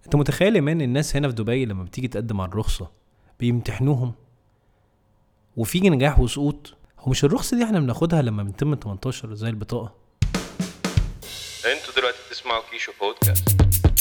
انت متخيل يا مان الناس هنا في دبي لما بتيجي تقدم على الرخصه بيمتحنوهم وفي نجاح وسقوط هو مش الرخصه دي احنا بناخدها لما بنتم 18 زي البطاقه انتوا دلوقتي بتسمعوا كيشو بودكاست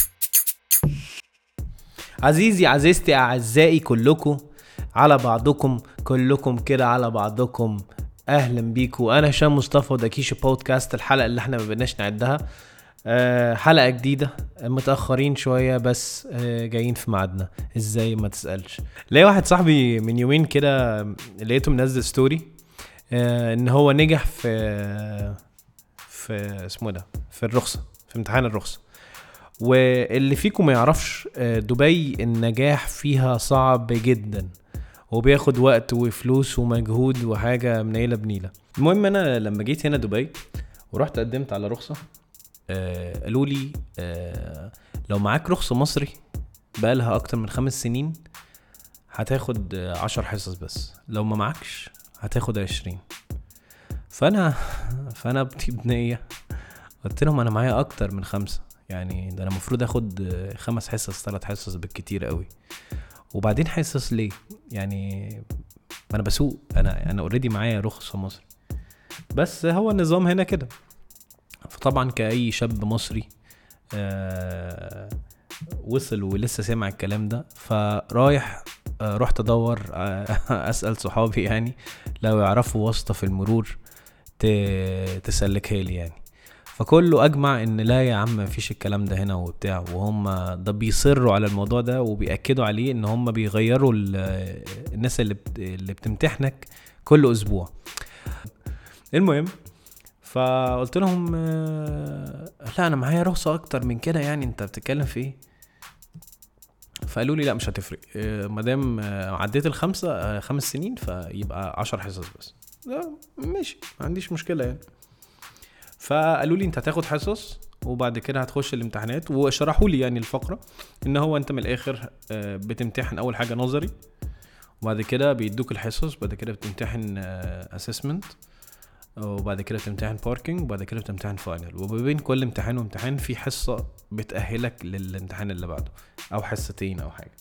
عزيزي عزيزتي اعزائي كلكم على بعضكم كلكم كده على بعضكم اهلا بيكم انا هشام مصطفى وده كيشو بودكاست الحلقه اللي احنا ما بقناش نعدها أه حلقه جديده متاخرين شويه بس أه جايين في ميعادنا ازاي ما تسالش ليا واحد صاحبي من يومين كده لقيته منزل ستوري أه ان هو نجح في في اسمه ده في الرخصه في امتحان الرخصه واللي فيكم ما يعرفش آه، دبي النجاح فيها صعب جدا وبياخد وقت وفلوس ومجهود وحاجه منيله بنيله المهم انا لما جيت هنا دبي ورحت قدمت على رخصه آه قالوا لي آه لو معاك رخصه مصري بقالها اكتر من خمس سنين هتاخد آه، عشر حصص بس لو ما معكش هتاخد عشرين فانا فانا بنية قلت لهم انا معايا اكتر من خمسه يعني ده انا المفروض اخد آه، خمس حصص ثلاث حصص بالكتير قوي وبعدين حصص ليه يعني ما انا بسوق انا انا اوريدي معايا رخصه مصري بس هو النظام هنا كده فطبعا كأي شاب مصري آه وصل ولسه سامع الكلام ده فرايح آه رحت ادور آه اسال صحابي يعني لو يعرفوا واسطه في المرور ت- تسلكها لي يعني فكله اجمع ان لا يا عم مفيش الكلام ده هنا وبتاع وهم ده بيصروا على الموضوع ده وبياكدوا عليه ان هم بيغيروا ال- الناس اللي بت- اللي بتمتحنك كل اسبوع المهم فقلت لهم آه، لا انا معايا رخصه اكتر من كده يعني انت بتتكلم في ايه فقالوا لي لا مش هتفرق ما دام عديت الخمسه آه، خمس سنين فيبقى عشر حصص بس لا ماشي ما عنديش مشكله يعني فقالوا لي انت هتاخد حصص وبعد كده هتخش الامتحانات وشرحوا لي يعني الفقره ان هو انت من الاخر آه، بتمتحن اول حاجه نظري وبعد كده بيدوك الحصص بعد كده بتمتحن اسسمنت وبعد كده بتمتحن باركينج وبعد كده بتمتحن فاينل وما بين كل امتحان وامتحان في حصه بتاهلك للامتحان اللي بعده او حصتين او حاجه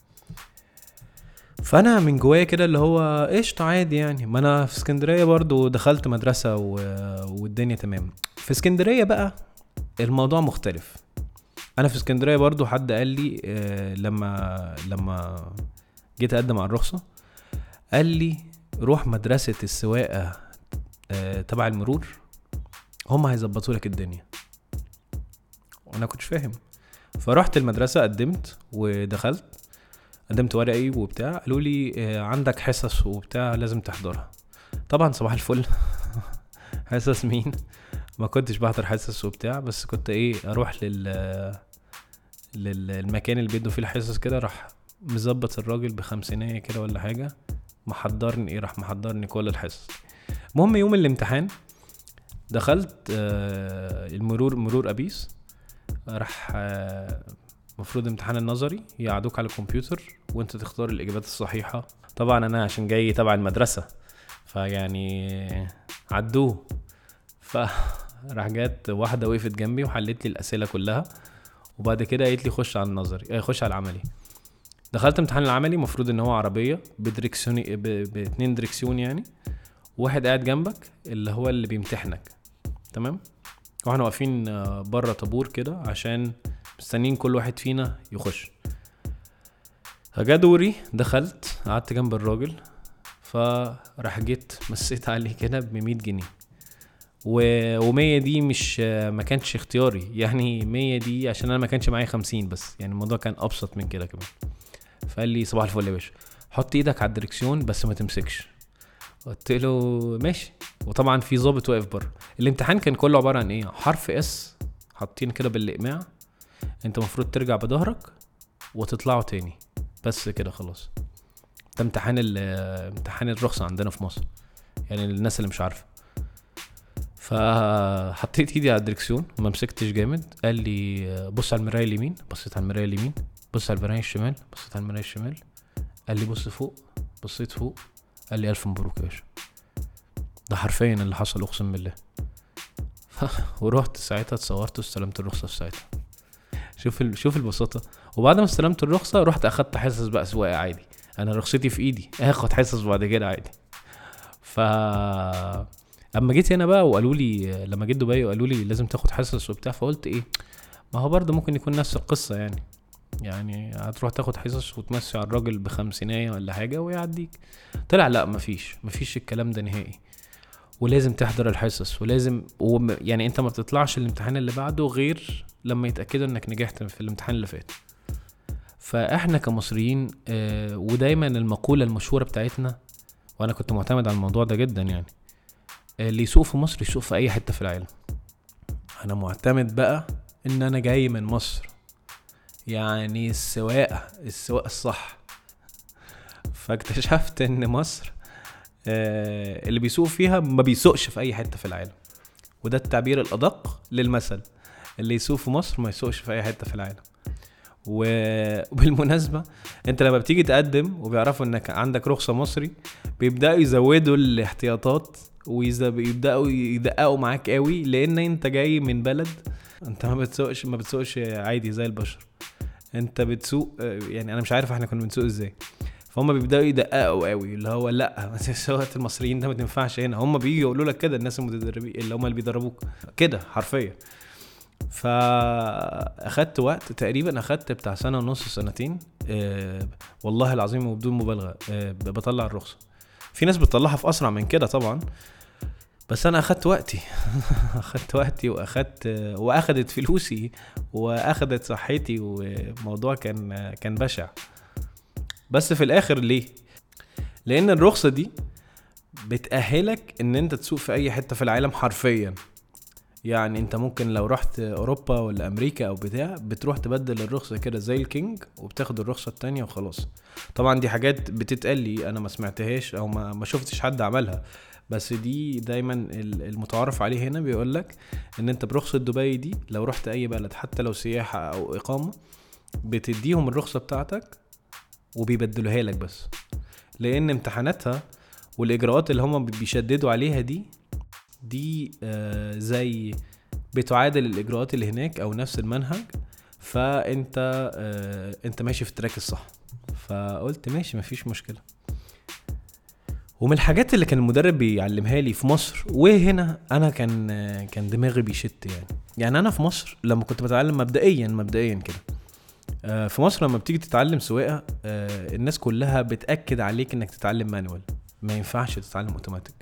فانا من جوايا كده اللي هو قشطه عادي يعني ما انا في اسكندريه برضو دخلت مدرسه و... والدنيا تمام في اسكندريه بقى الموضوع مختلف انا في اسكندريه برضو حد قال لي آه، لما لما جيت اقدم على الرخصه قال لي روح مدرسه السواقه آه، تبع المرور هم هيظبطوا لك الدنيا وانا كنتش فاهم فرحت المدرسه قدمت ودخلت قدمت ورقي وبتاع قالوا لي آه، عندك حصص وبتاع لازم تحضرها طبعا صباح الفل حصص مين ما كنتش بحضر حصص وبتاع بس كنت ايه اروح لل للمكان اللي بيدوا فيه الحصص كده راح مظبط الراجل بخمسينية كده ولا حاجة محضرني ايه راح محضرني كل الحصص المهم يوم الامتحان دخلت آه، المرور مرور ابيس راح آه، المفروض امتحان النظري يقعدوك على الكمبيوتر وانت تختار الاجابات الصحيحه طبعا انا عشان جاي تبع المدرسه فيعني عدوه فراح جت واحده وقفت جنبي وحلت لي الاسئله كلها وبعد كده قالت لي خش على النظري آه، خش على العملي دخلت امتحان العملي المفروض ان هو عربيه بدريكسيون ب... باتنين دريكسيون يعني واحد قاعد جنبك اللي هو اللي بيمتحنك تمام واحنا واقفين آه، بره طابور كده عشان مستنيين كل واحد فينا يخش فجا دوري دخلت قعدت جنب الراجل فراح جيت مسيت عليه كده ب 100 جنيه و و100 دي مش ما كانش اختياري يعني 100 دي عشان انا ما كانش معايا 50 بس يعني الموضوع كان ابسط من كده كمان فقال لي صباح الفل يا باشا حط ايدك على الدركسيون بس ما تمسكش قلت له ماشي وطبعا في ظابط واقف بره الامتحان كان كله عباره عن ايه حرف اس حاطين كده بالاقماع انت المفروض ترجع بظهرك وتطلعوا تاني بس كده خلاص ده امتحان ال- امتحان الرخصه عندنا في مصر يعني الناس اللي مش عارفه فحطيت ايدي على الدركسيون وما مسكتش جامد قال لي بص على المرايه اليمين بصيت على المرايه اليمين بص على المرايه الشمال بصيت على المرايه الشمال قال لي بص فوق بصيت فوق قال لي الف مبروك يا باشا ده حرفيا اللي حصل اقسم بالله ورحت ساعتها اتصورت واستلمت الرخصه في ساعتها شوف ال... شوف البساطه وبعد ما استلمت الرخصه رحت اخدت حصص بقى سواقه عادي انا رخصتي في ايدي اخد حصص بعد كده عادي ف اما جيت هنا بقى وقالوا لي لما جيت دبي وقالوا لي لازم تاخد حصص وبتاع فقلت ايه ما هو برضه ممكن يكون نفس القصه يعني يعني هتروح تاخد حصص وتمسي على الراجل بخمسينية ولا حاجة ويعديك طلع لا مفيش مفيش الكلام ده نهائي ولازم تحضر الحصص ولازم وم يعني انت ما بتطلعش الامتحان اللي بعده غير لما يتأكدوا انك نجحت في الامتحان اللي فات فاحنا كمصريين آه ودايما المقولة المشهورة بتاعتنا وانا كنت معتمد على الموضوع ده جدا يعني آه، اللي يسوق في مصر يسوق في اي حتة في العالم انا معتمد بقى ان انا جاي من مصر يعني السواقة السواقة الصح فاكتشفت ان مصر آه، اللي بيسوق فيها ما بيسوقش في اي حتة في العالم وده التعبير الادق للمثل اللي يسوق في مصر ما يسوقش في اي حتة في العالم و- وبالمناسبة انت لما بتيجي تقدم وبيعرفوا انك عندك رخصة مصري بيبدأوا يزودوا الاحتياطات ويبدأوا يدققوا معاك قوي لان انت جاي من بلد انت ما بتسوقش ما بتسوقش عادي زي البشر انت بتسوق آه، يعني انا مش عارف احنا كنا بنسوق ازاي فهم بيبداوا يدققوا قوي اللي هو لا سواقة المصريين ده ما تنفعش هنا هم بيجوا يقولوا لك كده الناس المتدربين اللي هم اللي بيدربوك كده حرفيا فاخدت وقت تقريبا اخدت بتاع سنه ونص سنتين آه والله العظيم وبدون مبالغه آه بطلع الرخصه في ناس بتطلعها في اسرع من كده طبعا بس انا اخدت وقتي اخدت وقتي واخدت واخدت فلوسي واخدت صحتي وموضوع كان كان بشع بس في الاخر ليه لان الرخصه دي بتأهلك ان انت تسوق في اي حته في العالم حرفيا يعني انت ممكن لو رحت اوروبا ولا امريكا او بتاع بتروح تبدل الرخصه كده زي الكينج وبتاخد الرخصه التانية وخلاص طبعا دي حاجات بتتقال لي انا ما سمعتهاش او ما, ما شفتش حد عملها بس دي دايما ال- المتعارف عليه هنا بيقول لك ان انت برخصه دبي دي لو رحت اي بلد حتى لو سياحه او اقامه بتديهم الرخصه بتاعتك وبيبدلوها لك بس لان امتحاناتها والاجراءات اللي هم بيشددوا عليها دي دي آه زي بتعادل الاجراءات اللي هناك او نفس المنهج فانت آه انت ماشي في التراك الصح فقلت ماشي مفيش مشكله ومن الحاجات اللي كان المدرب بيعلمها لي في مصر وهنا انا كان كان دماغي بيشت يعني يعني انا في مصر لما كنت بتعلم مبدئيا مبدئيا كده آه، في مصر لما بتيجي تتعلم سواقه آه، الناس كلها بتاكد عليك انك تتعلم مانوال ما ينفعش تتعلم اوتوماتيك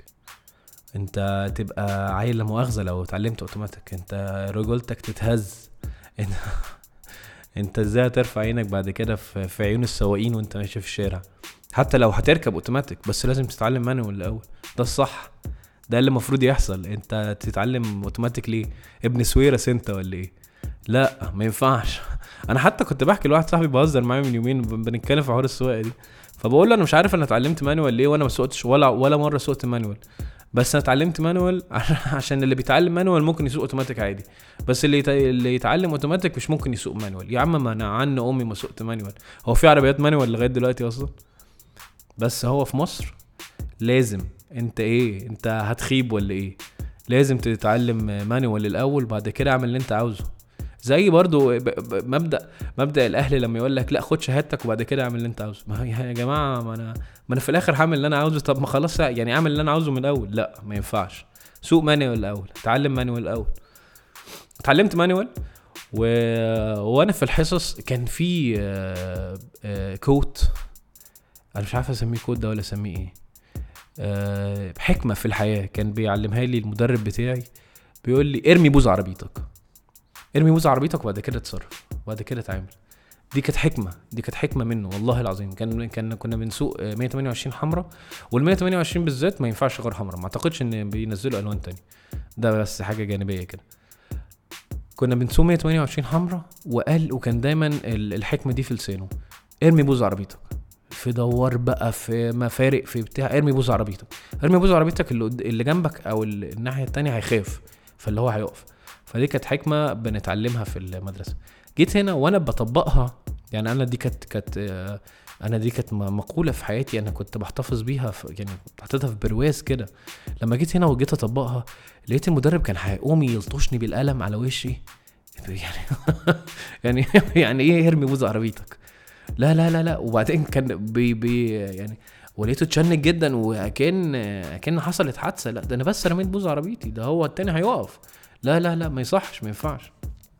انت تبقى عيل لا مؤاخذه لو اتعلمت اوتوماتيك انت رجولتك تتهز انت انت ازاي هترفع عينك بعد كده في في عيون السواقين وانت ماشي في الشارع حتى لو هتركب اوتوماتيك بس لازم تتعلم مانوال الاول ده الصح ده اللي المفروض يحصل انت تتعلم اوتوماتيك ليه ابن سويرس انت ولا ايه لا ما ينفعش انا حتى كنت بحكي لواحد صاحبي بهزر معاه من يومين ب- بنتكلم في حوار السواقه دي فبقول له انا مش عارف انا اتعلمت مانوال ليه وانا ما سوقتش ولا ولا مره سوقت مانوال بس انا اتعلمت مانوال عشان اللي بيتعلم مانوال ممكن يسوق اوتوماتيك عادي بس اللي يت... اللي يتعلم اوتوماتيك مش ممكن يسوق مانوال يا عم ما انا عن امي ما سوقت مانوال هو في عربيات مانوال لغايه دلوقتي اصلا بس هو في مصر لازم انت ايه انت هتخيب ولا ايه لازم تتعلم مانوال الاول بعد كده اعمل اللي انت عاوزه زي برضو ب- ب- مبدا مبدا الاهل لما يقول لك لا خد شهادتك وبعد كده اعمل اللي انت عاوزه ما هي- يا جماعه ما انا ما انا في الاخر هعمل اللي انا عاوزه طب ما خلاص يعني اعمل اللي انا عاوزه من الاول لا ما ينفعش سوق مانوال الاول اتعلم مانوال الاول اتعلمت مانوال و... وانا في الحصص كان في آه، آه، كوت انا مش عارف اسميه كوت ده ولا اسميه ايه آه، حكمه في الحياه كان بيعلمها لي المدرب بتاعي بيقول لي ارمي بوز عربيتك ارمي بوز عربيتك وبعد كده اتصرف وبعد كده اتعامل دي كانت حكمه دي كانت حكمه منه والله العظيم كان كان كنا بنسوق آه، 128 حمراء وال 128 بالذات ما ينفعش غير حمراء ما اعتقدش ان بينزلوا الوان تانية ده بس حاجه جانبيه كده كنا بنسوق 128 حمراء وقال وكان دايما ال- الحكمه دي في لسانه ارمي بوز عربيتك في دوار بقى في مفارق في بتاع ارمي بوز عربيتك ارمي بوز عربيتك اللي, قد- اللي جنبك او ال- الناحيه التانية هيخاف فاللي هو هيقف فدي كانت حكمه بنتعلمها في المدرسه جيت هنا وانا بطبقها يعني انا دي كانت كانت آه، انا دي كانت م- مقوله في حياتي انا كنت بحتفظ بيها في يعني حطيتها في برواز كده لما جيت هنا وجيت اطبقها لقيت المدرب كان هيقوم يلطشني بالقلم على وشي يعني يعني يعني ايه ارمي بوز عربيتك لا لا لا لا وبعدين كان بي بي يعني ولقيته اتشنج جدا وكان كان حصلت حادثه لا ده انا بس رميت بوز عربيتي ده هو التاني هيقف لا لا لا ما يصحش ما ينفعش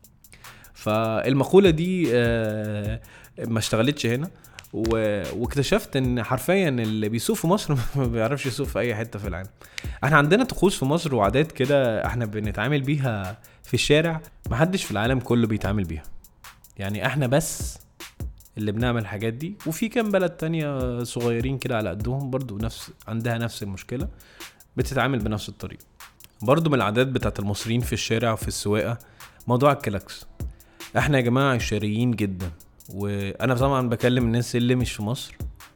فالمقوله دي آه، ما اشتغلتش هنا و... واكتشفت ان حرفيا اللي بيسوق في مصر ما بيعرفش يسوق في اي حته في العالم احنا عندنا طقوس في مصر وعادات كده احنا بنتعامل بيها في الشارع محدش في العالم كله بيتعامل بيها يعني احنا بس اللي بنعمل الحاجات دي وفي كام بلد تانية صغيرين كده على قدهم برضو نفس عندها نفس المشكلة بتتعامل بنفس الطريقة برضو من العادات بتاعت المصريين في الشارع وفي السواقة موضوع الكلاكس احنا يا جماعة عشريين جدا وانا طبعا بكلم الناس اللي مش في مصر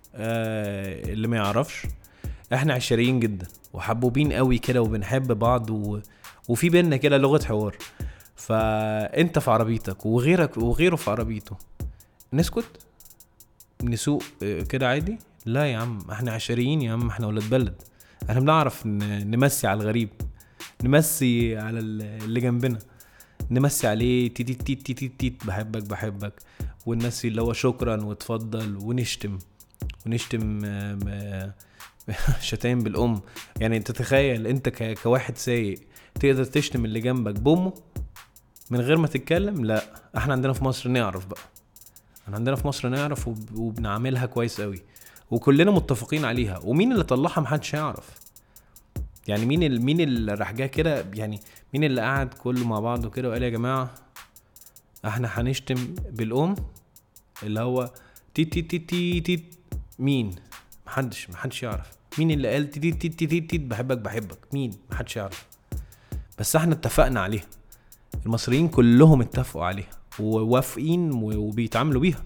آه اللي ما يعرفش احنا عشريين جدا وحبوبين قوي كده وبنحب بعض و... وفي بينا كده لغة حوار فانت في عربيتك وغيرك وغيره في عربيته نسكت نسوق آه، كده عادي لا يا عم احنا عشريين يا عم احنا ولاد بلد احنا بنعرف ن- نمسي على الغريب نمسي على ال- اللي جنبنا نمسي عليه تيت تيت تيت تيت تيت بحبك بحبك ونمسي اللي هو شكرا وتفضل ونشتم ونشتم آم، آه، شتايم بالام يعني انت تخيل انت ك- كواحد سايق تقدر تشتم اللي جنبك بامه من غير ما تتكلم لا احنا عندنا في مصر نعرف بقى احنا عندنا في مصر نعرف وب- وبنعملها كويس قوي وكلنا متفقين عليها ومين اللي طلعها محدش يعرف يعني مين ال... مين اللي راح جه كده يعني مين اللي قعد كله مع بعضه كده وقال يا جماعه احنا هنشتم بالام اللي هو تيت تيت تيت تيت تيت مين محدش محدش يعرف مين اللي قال تيت تيت تيت تيت تيت بحبك بحبك مين محدش يعرف بس احنا اتفقنا عليها المصريين كلهم اتفقوا عليها ووافقين و- وبيتعاملوا بيها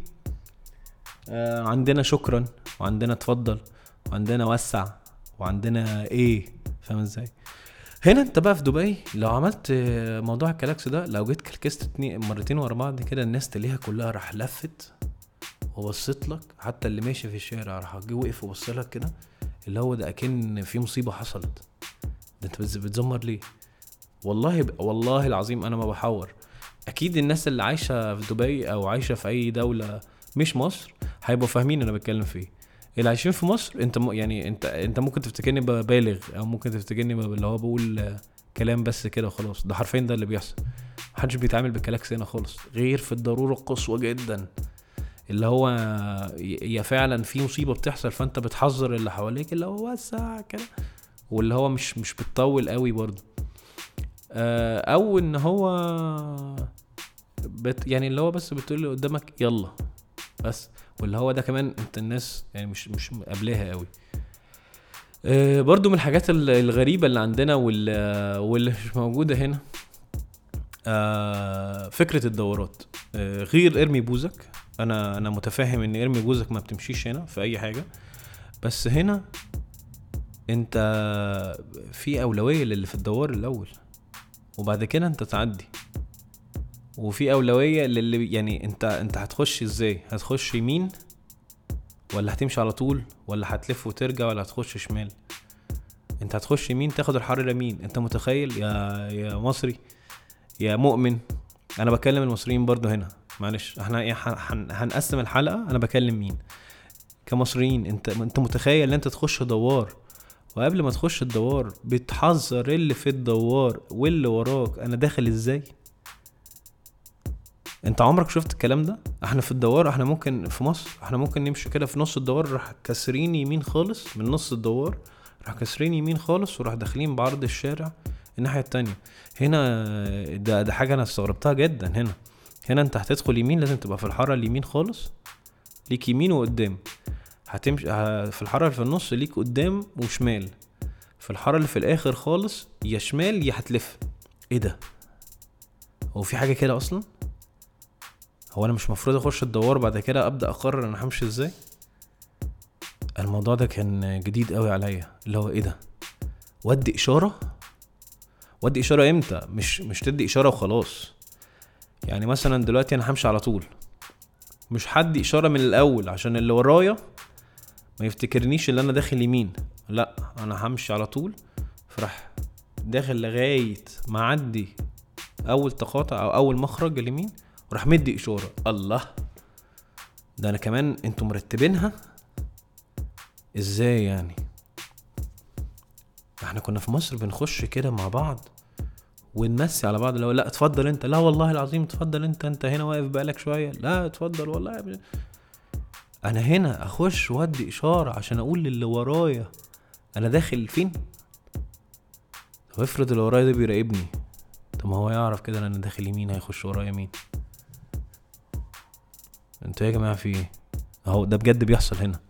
آه عندنا شكرا وعندنا اتفضل وعندنا وسع وعندنا ايه فاهم ازاي هنا انت بقى في دبي لو عملت آه، موضوع الكلاكس ده لو جيت كلكست اتنين مرتين ورا بعض كده الناس تلاقيها كلها راح لفت وبصيت لك حتى اللي ماشي في الشارع راح جه وقف وبص لك كده اللي هو ده اكن في مصيبه حصلت ده انت بتز- بتزمر ليه والله ب... والله العظيم انا ما بحور اكيد الناس اللي عايشه في دبي او عايشه في اي دوله مش مصر هيبقوا فاهمين انا بتكلم في ايه اللي عايشين في مصر انت م... يعني انت انت ممكن تفتكرني ببالغ او ممكن تفتكرني ب- اللي هو بقول آه، كلام بس كده وخلاص ده حرفيا ده اللي بيحصل محدش بيتعامل بالكلاكس هنا خالص غير في الضروره القصوى جدا اللي هو ي- يا فعلا في مصيبه بتحصل فانت بتحذر اللي حواليك اللي هو وسع كده واللي هو مش مش بتطول قوي برضه آه، او ان هو بت يعني اللي هو بس بتقول اللي قدامك يلا بس واللي هو ده كمان انت الناس يعني مش مش قابلاها قوي آه، برضو من الحاجات ال- الغريبة اللي عندنا وال- واللي مش موجودة هنا آه، فكرة الدورات آه، غير ارمي بوزك انا انا متفاهم ان ارمي بوزك ما بتمشيش هنا في اي حاجة بس هنا انت في اولوية للي في الدوار الاول وبعد كده انت تعدي وفي اولويه للي يعني انت انت هتخش ازاي هتخش يمين ولا هتمشي على طول ولا هتلف وترجع ولا هتخش شمال انت هتخش يمين تاخد الحر اليمين انت متخيل يا يا مصري يا مؤمن انا بكلم المصريين برضو هنا معلش احنا ايه هن- هن- هنقسم الحلقه انا بكلم مين كمصريين انت انت متخيل ان انت تخش دوار وقبل ما تخش الدوار بتحذر اللي في الدوار واللي وراك انا داخل ازاي انت عمرك شفت الكلام ده احنا في الدوار احنا ممكن في مصر احنا ممكن نمشي كده في نص الدوار راح كاسرين يمين خالص من نص الدوار راح كاسرين يمين خالص وراح داخلين بعرض الشارع الناحيه التانية هنا ده ده حاجه انا استغربتها جدا هنا هنا انت هتدخل يمين لازم تبقى في الحاره اليمين خالص ليك يمين وقدام هتمشي ه- في الحاره اللي في النص ليك قدام وشمال في الحاره اللي في الاخر خالص يا شمال يا هتلف ايه ده هو في حاجه كده اصلا هو انا مش مفروض اخش الدوار بعد كده ابدا اقرر انا همشي ازاي الموضوع ده كان جديد قوي عليا اللي هو ايه ده ودي اشاره ودي اشاره امتى مش مش تدي اشاره وخلاص يعني مثلا دلوقتي انا همشي على طول مش هدي اشاره من الاول عشان اللي ورايا ما يفتكرنيش اللي انا داخل يمين لا انا همشي على طول فراح داخل لغايه ما اعدي اول تقاطع او اول مخرج اليمين وراح مدي اشاره الله ده انا كمان انتوا مرتبينها ازاي يعني احنا كنا في مصر بنخش كده مع بعض ونمسي على بعض لو لا اتفضل انت لا والله العظيم اتفضل انت انت هنا واقف بقالك شويه لا اتفضل والله يا ابني. انا هنا اخش وادي اشاره عشان اقول للي ورايا انا داخل فين طب افرض اللي ورايا ده بيراقبني طب ما هو يعرف كده ان انا داخل يمين هيخش ورايا مين انتوا يا جماعه في ايه اهو ده بجد بيحصل هنا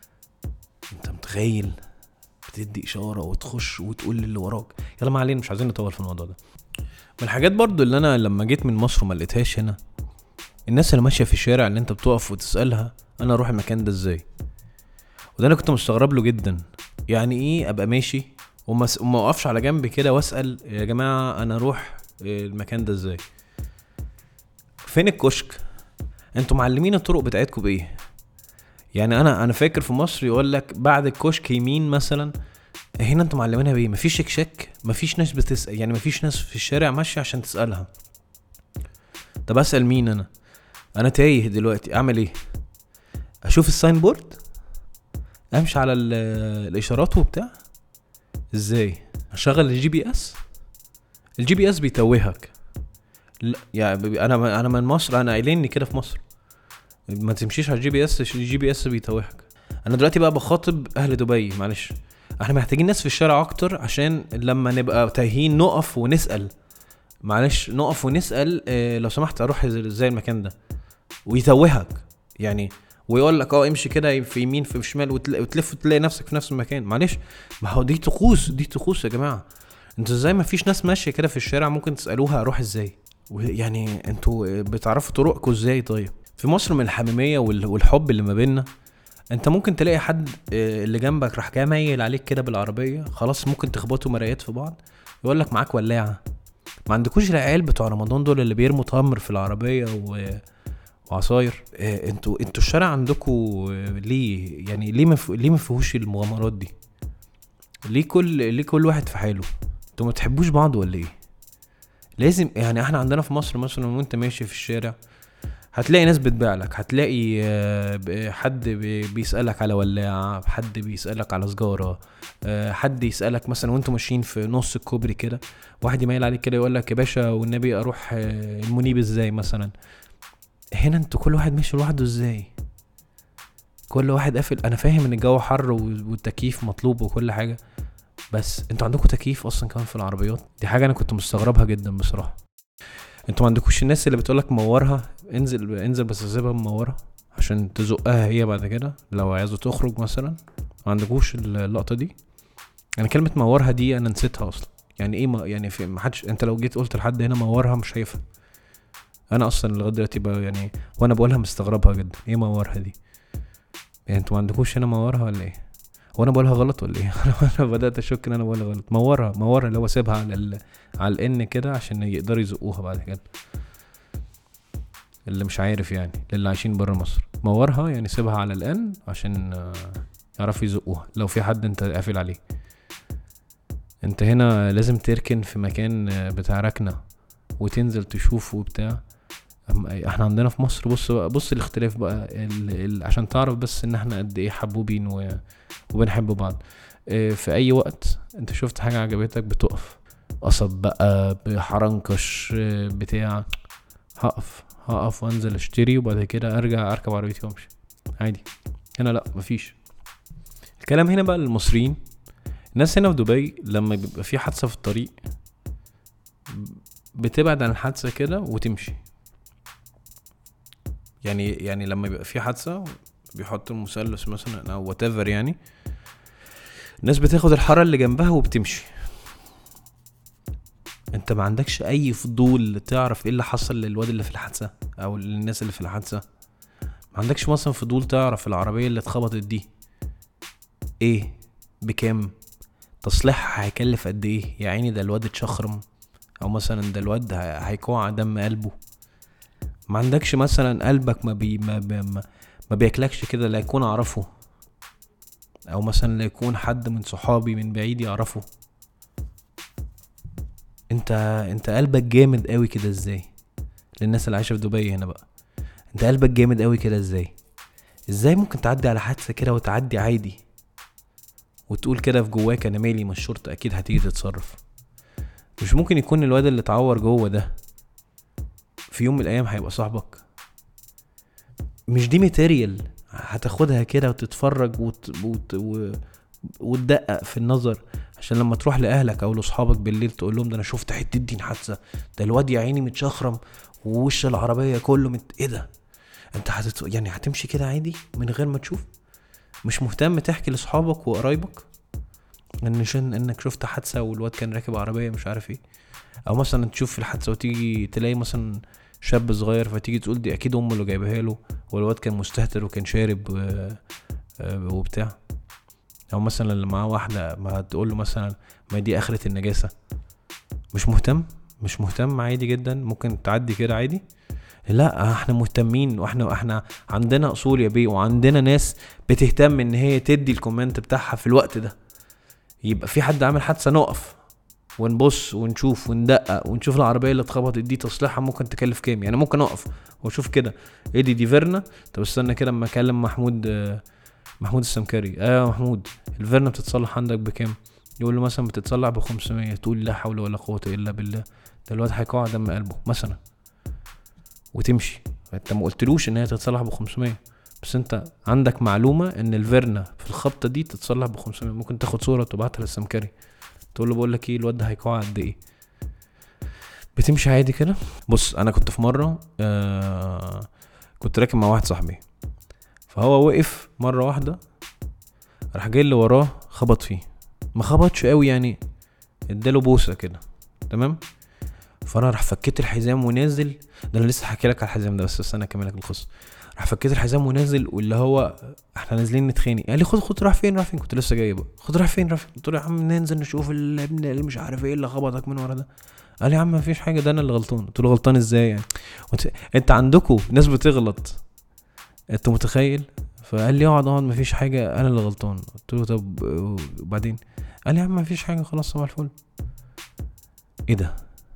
انت متخيل بتدي اشاره وتخش وتقول للي وراك يلا ما علينا مش عايزين نطول في الموضوع ده من الحاجات برضو اللي انا لما جيت من مصر وما لقيتهاش هنا الناس اللي ماشيه في الشارع اللي انت بتقف وتسالها انا اروح المكان ده ازاي وده انا كنت مستغرب له جدا يعني ايه ابقى ماشي وما س- وما اقفش على جنب كده واسال يا جماعه انا اروح آه، المكان ده ازاي فين الكشك انتوا معلمين الطرق بتاعتكم بايه يعني انا انا فاكر في مصر يقول لك بعد الكشك يمين مثلا هنا انتوا معلمينها بايه مفيش شكشك مفيش ناس بتسال يعني مفيش ناس في الشارع ماشيه عشان تسالها طب اسال مين انا انا تايه دلوقتي اعمل ايه اشوف الساين بورد امشي على ال- الاشارات وبتاع ازاي اشغل الجي بي اس الجي بي اس بيتوهك لا يعني انا انا من مصر انا قايلين لي كده في مصر ما تمشيش على الجي بي اس الجي بي اس بيتوهك انا دلوقتي بقى بخاطب اهل دبي معلش احنا محتاجين ناس في الشارع اكتر عشان لما نبقى تايهين نقف ونسال معلش نقف ونسال اه لو سمحت اروح ازاي المكان ده ويتوهك يعني ويقول لك اه امشي كده في يمين في شمال وتل- وتلف وتلاقي نفسك في نفس المكان معلش ما هو دي طقوس دي طقوس يا جماعه انتوا ازاي ما فيش ناس ماشيه كده في الشارع ممكن تسالوها اروح ازاي و- يعني انتوا بتعرفوا طرقكم ازاي طيب في مصر من الحميميه وال- والحب اللي ما بيننا انت ممكن تلاقي حد اه، اللي جنبك راح جاي مايل عليك كده بالعربيه خلاص ممكن تخبطوا مرايات في بعض يقول لك معاك ولاعه ما عندكوش العيال بتوع رمضان دول اللي بيرموا تمر في العربيه و... وعصاير اه، انتوا انتوا الشارع عندكوا اه، ليه يعني ليه ما ف... ليه ما فيهوش المغامرات دي ليه كل ليه كل واحد في حاله انتوا ما بتحبوش بعض ولا ايه لازم يعني احنا عندنا في مصر مثلا وانت ماشي في الشارع هتلاقي ناس بتبيع لك هتلاقي آه، ب- حد بي- بيسألك على ولاعة حد بيسألك على سجارة آه، حد يسألك مثلا وانتوا ماشيين في نص الكوبري كده واحد يميل عليك كده يقول لك يا باشا والنبي اروح آه، المنيب ازاي مثلا هنا انتوا كل واحد ماشي لوحده ازاي كل واحد قافل انا فاهم ان الجو حر و- والتكييف مطلوب وكل حاجه بس انتوا عندكم تكييف اصلا كمان في العربيات دي حاجه انا كنت مستغربها جدا بصراحه انتوا ما عندكوش الناس اللي بتقولك مورها انزل انزل بس سيبها مورة عشان تزقها هي بعد كده لو عايزة تخرج مثلا ما عندكوش اللقطة دي انا كلمة مورها دي انا نسيتها اصلا يعني ايه ما يعني في ما حدش انت لو جيت قلت لحد هنا مورها مش هيفهم انا اصلا لغايه دلوقتي بقى يعني وانا بقولها مستغربها جدا ايه مورها دي يعني انتوا ما عندكوش هنا مورها ولا ايه وانا بقولها غلط ولا ايه انا بدات اشك ان انا بقولها غلط مورها مورها اللي هو سيبها على ال... على الان كده عشان يقدروا يزقوها بعد كده اللي مش عارف يعني للي عايشين بره مصر مورها يعني سيبها على الان عشان آه، يعرفوا يزقوها لو في حد انت قافل عليه انت هنا لازم تركن في مكان آه، بتاع ركنه وتنزل تشوفه وبتاع أما احنا عندنا في مصر بص بقى بص الاختلاف بقى ال ال عشان تعرف بس ان احنا قد ايه حبوبين و- وبنحب بعض اه، في اي وقت انت شفت حاجه عجبتك بتقف قصب بقى بحرنكش اه، بتاع هقف هقف وانزل اشتري وبعد كده ارجع اركب عربيتي وامشي عادي هنا لا مفيش الكلام هنا بقى للمصريين الناس هنا في دبي لما بيبقى في حادثه في الطريق بتبعد عن الحادثه كده وتمشي يعني يعني لما بيبقى في حادثه بيحط المثلث مثلا او وات يعني الناس بتاخد الحاره اللي جنبها وبتمشي انت ما عندكش اي فضول تعرف ايه اللي حصل للواد اللي في الحادثه او للناس اللي في الحادثه ما عندكش مثلا فضول تعرف العربيه اللي اتخبطت دي ايه بكام تصليحها هيكلف قد ايه يا عيني ده الواد اتشخرم او مثلا ده الواد هي- هيكوع دم قلبه ما عندكش مثلا قلبك ما بي ما, بي ما, ما بياكلكش كده لا يكون اعرفه او مثلا لا يكون حد من صحابي من بعيد يعرفه انت انت قلبك جامد قوي كده ازاي للناس اللي عايشه في دبي هنا بقى انت قلبك جامد قوي كده ازاي ازاي ممكن تعدي على حادثه كده وتعدي عادي وتقول كده في جواك انا مالي ما الشرطه اكيد هتيجي تتصرف مش ممكن يكون الواد اللي اتعور جوه ده في يوم من الايام هيبقى صاحبك مش دي ماتيريال هتاخدها كده وتتفرج وت... وت... و... وتدقق في النظر عشان لما تروح لاهلك او لاصحابك بالليل تقول لهم ده انا شفت حته دين حادثه ده الواد يا عيني متشخرم ووش العربيه كله مت... ايه ده انت هتت... يعني هتمشي كده عادي من غير ما تشوف مش مهتم تحكي لاصحابك وقرايبك ان شن انك شفت حادثه والواد كان راكب عربيه مش عارف ايه او مثلا تشوف الحادثه وتيجي تلاقي مثلا شاب صغير فتيجي تقول دي اكيد امه اللي جايبها له والواد كان مستهتر وكان شارب و- آه، وبتاع او مثلا اللي معاه واحده ما تقول له مثلا ما دي اخره النجاسه مش مهتم مش مهتم عادي جدا ممكن تعدي كده عادي لا احنا مهتمين واحنا احنا عندنا اصول يا بيه وعندنا ناس بتهتم ان هي تدي الكومنت بتاعها في الوقت ده يبقى في حد عامل حادثه نقف ونبص ونشوف وندقق ونشوف العربيه اللي اتخبطت دي تصليحها ممكن تكلف كام يعني ممكن اقف واشوف كده ايه دي دي فيرنا طب استنى كده اما اكلم محمود آه، محمود السمكري اه يا محمود الفيرنا بتتصلح عندك بكام يقول له مثلا بتتصلح ب 500 تقول لا حول ولا قوه الا بالله ده الواد هيقع دم قلبه مثلا وتمشي انت ما قلتلوش ان هي تتصلح ب 500 بس انت عندك معلومه ان الفيرنا في الخبطه دي تتصلح ب 500 ممكن تاخد صوره تبعتها للسمكري تقول له بقول لك ايه الواد ده هيقع قد ايه بتمشي عادي كده بص انا كنت في مره آه كنت راكب مع واحد صاحبي فهو وقف مره واحده راح جاي اللي وراه خبط فيه ما خبطش قوي يعني اداله بوسه كده تمام فانا راح فكيت الحزام ونازل ده انا لسه هحكي لك على الحزام ده بس استنى اكمل لك القصه راح فكيت الحزام ونازل واللي هو احنا نازلين نتخانق قال لي خد خد راح فين راح فين كنت لسه جاي بقى خد راح فين راح فين قلت له يا عم ننزل نشوف الابن اللي مش عارف ايه اللي خبطك من ورا ده قال لي يا عم مفيش حاجه ده انا اللي غلطان قلت له غلطان ازاي يعني قلت انت عندكم ناس بتغلط انت متخيل فقال لي اقعد اقعد مفيش حاجه انا اللي غلطان قلت له طب آه، وبعدين قال لي يا عم مفيش حاجه خلاص صباح الفل ايه ده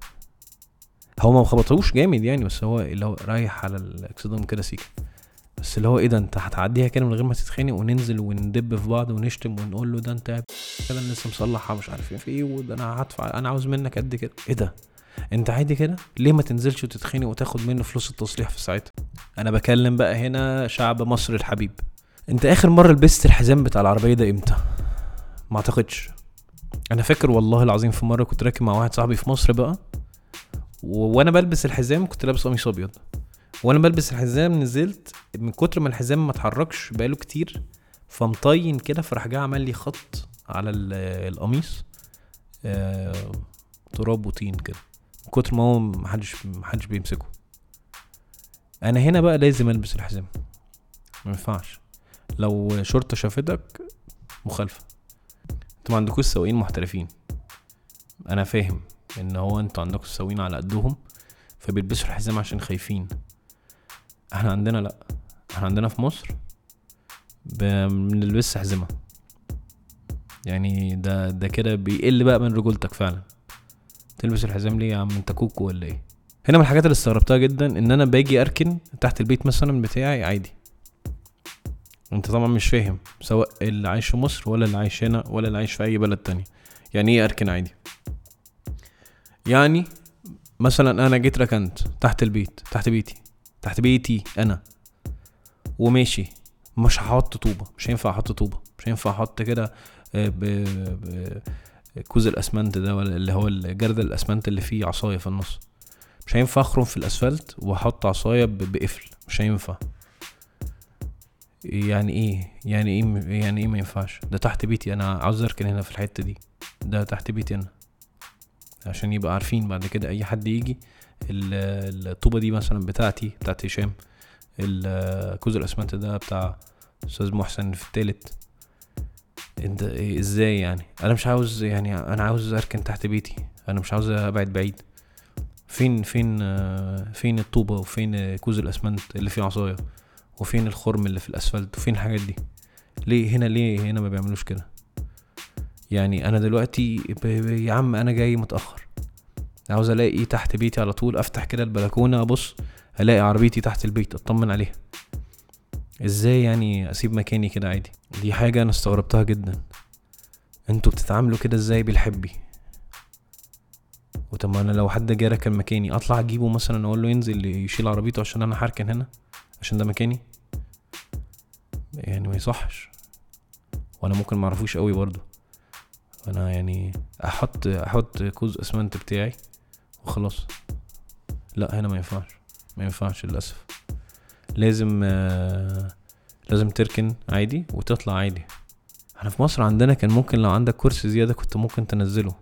هو ما خبطوش جامد يعني بس هو اللي هو رايح على الاكسدام كده سيكا بس اللي هو ايه ده انت هتعديها كده من غير ما تتخانق وننزل وندب في بعض ونشتم ونقول له ده انت كده لسه مصلحها مش عارف ايه في ايه وده انا هدفع انا عاوز منك قد كده ايه ده انت عادي كده ليه ما تنزلش وتتخانق وتاخد منه فلوس التصليح في ساعتها انا بكلم بقى هنا شعب مصر الحبيب انت اخر مره لبست الحزام بتاع العربيه ده امتى ما اعتقدش انا فاكر والله العظيم في مره كنت راكب مع واحد صاحبي في مصر بقى و- وانا بلبس الحزام كنت لابس قميص ابيض وانا بلبس الحزام نزلت من كتر ما الحزام ما اتحركش بقاله كتير فمطين كده فراح جاي عمل لي خط على ال- القميص آه، تراب وطين كده من كتر ما هو محدش محدش بيمسكه انا هنا بقى لازم البس الحزام ما ينفعش لو شرطه شافتك مخالفه انتوا ما عندكوش سواقين محترفين انا فاهم ان هو انتوا عندكم سواقين على قدهم فبيلبسوا الحزام عشان خايفين احنا عندنا لا احنا عندنا في مصر بنلبس حزمة يعني ده ده كده بيقل بقى من رجولتك فعلا تلبس الحزام ليه يا عم انت كوكو ولا ايه هنا من الحاجات اللي استغربتها جدا ان انا باجي اركن تحت البيت مثلا بتاعي عادي انت طبعا مش فاهم سواء اللي عايش في مصر ولا اللي عايش هنا ولا اللي عايش في اي بلد تاني يعني ايه اركن عادي يعني مثلا انا جيت ركنت تحت البيت تحت بيتي تحت بيتي انا وماشي مش هحط طوبه مش هينفع احط طوبه مش هينفع احط كده آه، ب- ب- كوز الاسمنت ده ولا اللي هو الجرد الاسمنت اللي فيه عصايه في النص مش هينفع اخرم في الاسفلت واحط عصايه ب- بقفل مش هينفع يعني ايه يعني ايه يعني ايه ما ينفعش ده تحت بيتي انا عاوز اركن هنا في الحته دي ده تحت بيتي انا عشان يبقى عارفين بعد كده اي حد يجي ال- الطوبه دي مثلا بتاعتي بتاعت هشام ال- كوز الاسمنت ده بتاع استاذ محسن في التالت انت إيه ازاي يعني انا مش عاوز يعني انا عاوز اركن تحت بيتي انا مش عاوز ابعد بعيد فين فين آه، فين الطوبه وفين آه، كوز الاسمنت اللي فيه عصايه وفين الخرم اللي في الاسفلت وفين الحاجات دي ليه هنا ليه هنا ما بيعملوش كده يعني انا دلوقتي ب... ب... يا عم انا جاي متاخر عاوز الاقي ايه تحت بيتي على طول افتح كده البلكونه ابص الاقي عربيتي تحت البيت اطمن عليها ازاي يعني اسيب مكاني كده عادي دي حاجه انا استغربتها جدا انتوا بتتعاملوا كده ازاي بالحبي وطب ما انا لو حد جه ركن مكاني اطلع اجيبه مثلا اقول له ينزل يشيل عربيته عشان انا هركن هنا عشان ده مكاني يعني ما يصحش وانا ممكن ما اعرفوش قوي برضو انا يعني احط احط كوز اسمنت بتاعي وخلاص لا هنا ما ينفعش ما ينفعش للاسف لازم آه لازم تركن عادي وتطلع عادي احنا في مصر عندنا كان ممكن لو عندك كرسي زيادة كنت ممكن تنزله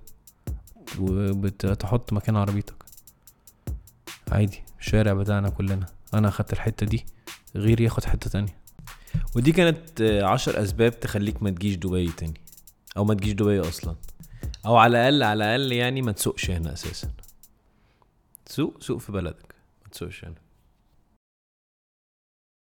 وتحط مكان عربيتك عادي الشارع بتاعنا كلنا انا اخدت الحتة دي غيري ياخد حتة تانية ودي كانت آه، عشر اسباب تخليك ما تجيش دبي تاني او ما تجيش دبي اصلا او على الاقل على الاقل يعني ما تسوقش هنا اساسا سوق سوق في بلدك ما تسوقش هنا